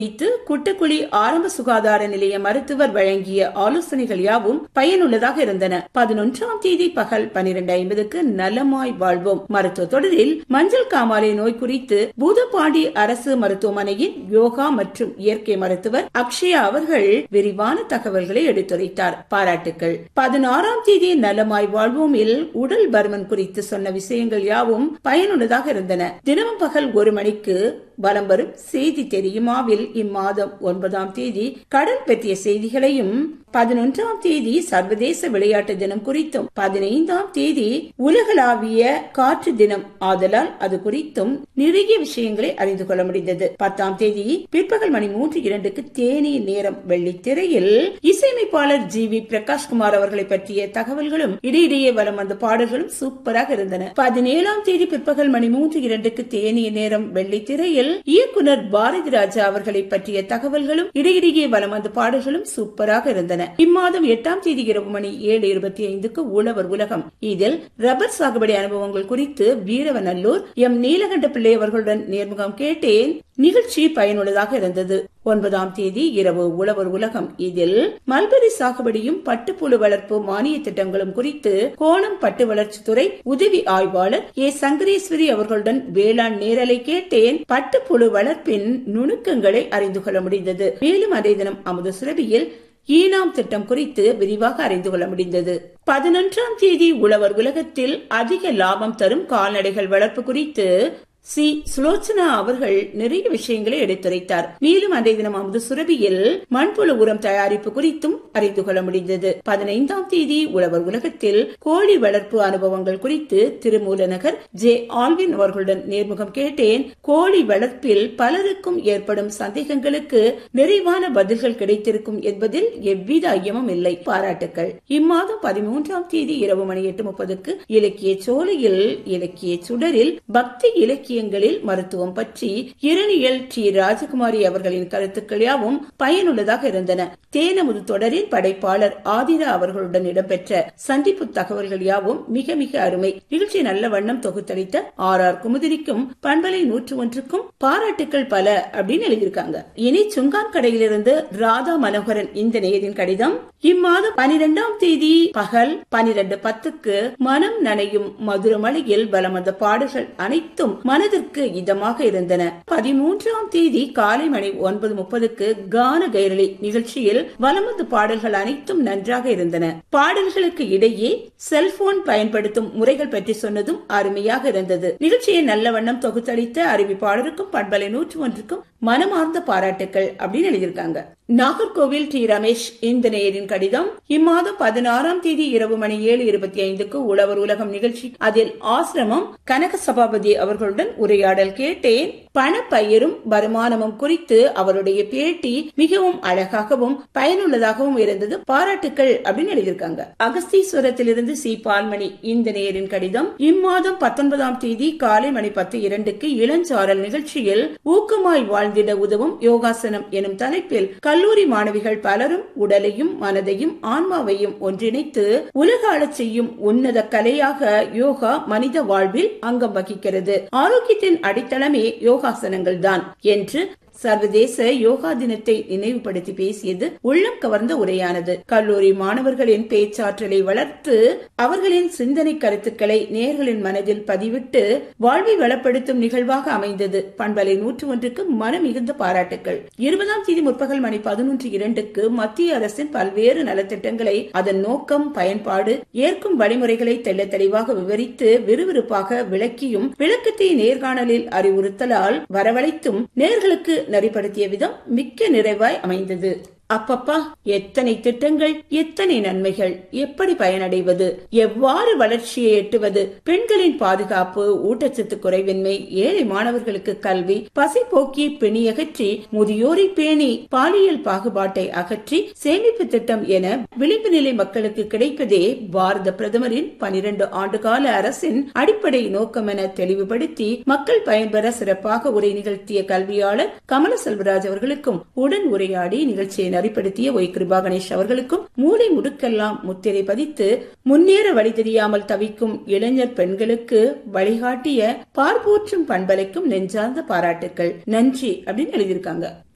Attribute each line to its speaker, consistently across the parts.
Speaker 1: குறித்து குட்டக்குழி ஆரம்ப சுகாதார நிலைய மருத்துவர் வழங்கிய ஆலோசனைகள் யாவும் பயனுள்ளதாக இருந்தன பதினொன்றாம் தேதி பகல் பனிரெண்டு ஐம்பதுக்கு நலமாய் வாழ்வோம் மருத்துவ தொடரில் மஞ்சள் காமாலை நோய் குறித்து பூதப்பாண்டி அரசு மருத்துவமனையின் யோகா மற்றும் இயற்கை மருத்துவர் அக்ஷயா அவர்கள் விரிவான தகவல்களை எடுத்துரைத்தார் பாராட்டுக்கள் பதினாறாம் தேதி நலமாய் வாழ்வோமில் உடல் பருமன் குறித்து சொன்ன விஷயங்கள் யாவும் பயனுள்ளதாக இருந்தன தினமும் பகல் ஒரு மணிக்கு வலம் வரும் செய்தி தெரியுமாவில் இம்மாதம் ஒன்பதாம் தேதி கடல் பற்றிய செய்திகளையும் பதினொன்றாம் தேதி சர்வதேச விளையாட்டு தினம் குறித்தும் பதினைந்தாம் தேதி உலகளாவிய காற்று தினம் ஆதலால் அது குறித்தும் நிறைய விஷயங்களை அறிந்து கொள்ள முடிந்தது பத்தாம் தேதி பிற்பகல் மணி மூன்று இரண்டுக்கு தேனி நேரம் வெள்ளித்திரையில் இசையமைப்பாளர் ஜி வி பிரகாஷ்குமார் அவர்களை பற்றிய தகவல்களும் இடையிடையே வலம் வந்த பாடல்களும் சூப்பராக இருந்தன பதினேழாம் தேதி பிற்பகல் மணி மூன்று இரண்டுக்கு தேனி நேரம் வெள்ளித்திரையில் இயக்குனர் பாரதி ராஜா அவர்களை பற்றிய தகவல்களும் இடையிடையே வலம் வந்த பாடல்களும் சூப்பராக இருந்தன இம்மாதம் எட்டாம் தேதி இரவு மணி ஏழு இருபத்தி ஐந்துக்கு உழவர் உலகம் இதில் ரப்பர் சாகுபடி அனுபவங்கள் குறித்து வீரவநல்லூர் எம் நீலகண்ட பிள்ளை அவர்களுடன் நேர்முகம் கேட்டேன் நிகழ்ச்சி பயனுள்ளதாக இருந்தது ஒன்பதாம் தேதி இரவு உழவர் உலகம் இதில் மல்பெரி சாகுபடியும் பட்டுப்புழு வளர்ப்பு மானிய திட்டங்களும் குறித்து கோணம் பட்டு வளர்ச்சித்துறை உதவி ஆய்வாளர் ஏ சங்கரேஸ்வரி அவர்களுடன் வேளாண் நேரலை கேட்டேன் பட்டுப்புழு வளர்ப்பின் நுணுக்கங்களை அறிந்து கொள்ள முடிந்தது மேலும் அதே தினம் அமுத சுரபியில் ஈனாம் திட்டம் குறித்து விரிவாக அறிந்து கொள்ள முடிந்தது பதினொன்றாம் தேதி உழவர் உலகத்தில் அதிக லாபம் தரும் கால்நடைகள் வளர்ப்பு குறித்து சி சுலோச்சனா அவர்கள் நிறைய விஷயங்களை எடுத்துரைத்தார் மேலும் அன்றைய தினம் அமுது சுரபியில் மண்புழு உரம் தயாரிப்பு குறித்தும் அறிந்து கொள்ள முடிந்தது பதினைந்தாம் தேதி உழவர் உலகத்தில் கோழி வளர்ப்பு அனுபவங்கள் குறித்து திருமூலநகர் ஜே ஆல்வின் அவர்களுடன் நேர்முகம் கேட்டேன் கோழி வளர்ப்பில் பலருக்கும் ஏற்படும் சந்தேகங்களுக்கு நிறைவான பதில்கள் கிடைத்திருக்கும் என்பதில் எவ்வித ஐயமும் இல்லை பாராட்டுக்கள் இம்மாதம் பதிமூன்றாம் தேதி இரவு மணி எட்டு முப்பதுக்கு இலக்கிய சோலையில் இலக்கிய சுடரில் பக்தி இலக்கிய இலக்கியங்களில் மருத்துவம் பற்றி இரணியல் டி ராஜகுமாரி அவர்களின் கருத்துக்கள் யாவும் பயனுள்ளதாக இருந்தன தேனமுது தொடரின் படைப்பாளர் ஆதிரா அவர்களுடன் இடம்பெற்ற சந்திப்பு தகவல்கள் யாவும் மிக மிக அருமை நிகழ்ச்சி நல்ல வண்ணம் தொகுத்தளித்த ஆர் ஆர் குமுதிரிக்கும் பண்பலை நூற்று ஒன்றுக்கும் பாராட்டுக்கள் பல அப்படின்னு எழுதியிருக்காங்க இனி சுங்கான் கடையிலிருந்து ராதா மனோகரன் இந்த நேரின் கடிதம் இம்மாதம் பனிரெண்டாம் தேதி பகல் பனிரெண்டு பத்துக்கு மனம் நனையும் மதுரமலையில் வலம் வந்த பாடல்கள் அனைத்தும் மனதிற்கு இதமாக இருந்தன பதிமூன்றாம் தேதி காலை மணி ஒன்பது முப்பதுக்கு கான கைரளி நிகழ்ச்சியில் வலமது பாடல்கள் அனைத்தும் நன்றாக இருந்தன பாடல்களுக்கு இடையே செல்போன் பயன்படுத்தும் முறைகள் பற்றி சொன்னதும் அருமையாக இருந்தது நிகழ்ச்சியை நல்ல வண்ணம் தொகுத்தளித்த அறிவிப்பாளருக்கும் பண்பலை நூற்று ஒன்றுக்கும் மனமார்ந்த பாராட்டுக்கள் அப்படின்னு எழுதியிருக்காங்க நாகர்கோவில் டி ரமேஷ் இந்த நேரின் கடிதம் இம்மாதம் பதினாறாம் தேதி இரவு மணி ஏழு இருபத்தி ஐந்துக்கு உழவர் உலகம் நிகழ்ச்சி அதில் ஆசிரமம் கனக சபாபதி அவர்களுடன் உரையாடல் கேட்டேன் பணப்பயிரும் வருமானமும் குறித்து அவருடைய பேட்டி மிகவும் அழகாகவும் பயனுள்ளதாகவும் இருந்தது பாராட்டுக்கள் அப்படின்னு எழுதியிருக்காங்க அகஸ்தீஸ்வரத்திலிருந்து சி பால்மணி இந்த நேரின் கடிதம் இம்மாதம் பத்தொன்பதாம் தேதி காலை மணி பத்து இரண்டுக்கு இளஞ்சாரல் நிகழ்ச்சியில் ஊக்கமாய் வாழ்ந்திட உதவும் யோகாசனம் எனும் தலைப்பில் கல்லூரி மாணவிகள் பலரும் உடலையும் மனதையும் ஆன்மாவையும் ஒன்றிணைத்து உலக ஆளச் செய்யும் உன்னத கலையாக யோகா மனித வாழ்வில் அங்கம் வகிக்கிறது ஆரோக்கியத்தின் அடித்தளமே யோகாசனங்கள் தான் என்று சர்வதேச யோகா தினத்தை நினைவுபடுத்தி பேசியது உள்ளம் கவர்ந்த உரையானது கல்லூரி மாணவர்களின் பேச்சாற்றலை வளர்த்து அவர்களின் சிந்தனை கருத்துக்களை நேர்களின் மனதில் பதிவிட்டு வாழ்வை வளப்படுத்தும் நிகழ்வாக அமைந்தது பண்பலை நூற்று ஒன்றுக்கு மன மிகுந்த பாராட்டுகள் இருபதாம் தேதி முற்பகல் மணி பதினொன்று இரண்டுக்கு மத்திய அரசின் பல்வேறு நலத்திட்டங்களை அதன் நோக்கம் பயன்பாடு ஏற்கும் வழிமுறைகளை தெள்ள தெளிவாக விவரித்து விறுவிறுப்பாக விளக்கியும் விளக்கத்தை நேர்காணலில் அறிவுறுத்தலால் வரவழைத்தும் நேர்களுக்கு நெறிப்படுத்திய விதம் மிக்க நிறைவாய் அமைந்தது அப்பப்பா எத்தனை திட்டங்கள் எத்தனை நன்மைகள் எப்படி பயனடைவது எவ்வாறு வளர்ச்சியை எட்டுவது பெண்களின் பாதுகாப்பு ஊட்டச்சத்து குறைவின்மை ஏழை மாணவர்களுக்கு கல்வி பசி போக்கி பிணியகற்றி முதியோரை பேணி பாலியல் பாகுபாட்டை அகற்றி சேமிப்பு திட்டம் என விளிம்பு நிலை மக்களுக்கு கிடைப்பதே பாரத பிரதமரின் பனிரெண்டு ஆண்டுகால அரசின் அடிப்படை நோக்கம் என தெளிவுபடுத்தி மக்கள் பயன்பெற சிறப்பாக உரை நிகழ்த்திய கல்வியாளர் கமல செல்வராஜ் அவர்களுக்கும் உடன் உரையாடி நிகழ்ச்சியை நெறிப்படுத்திய ஒய் கிருபா கணேஷ் அவர்களுக்கும் மூளை முடுக்கெல்லாம் முத்திரை பதித்து முன்னேற வழி தெரியாமல் தவிக்கும் இளைஞர் பெண்களுக்கு வழிகாட்டிய பார்ப்போற்றும் பண்பலைக்கும் நெஞ்சார்ந்த பாராட்டுக்கள் நன்றி அப்படின்னு எழுதியிருக்காங்க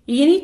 Speaker 1: இனி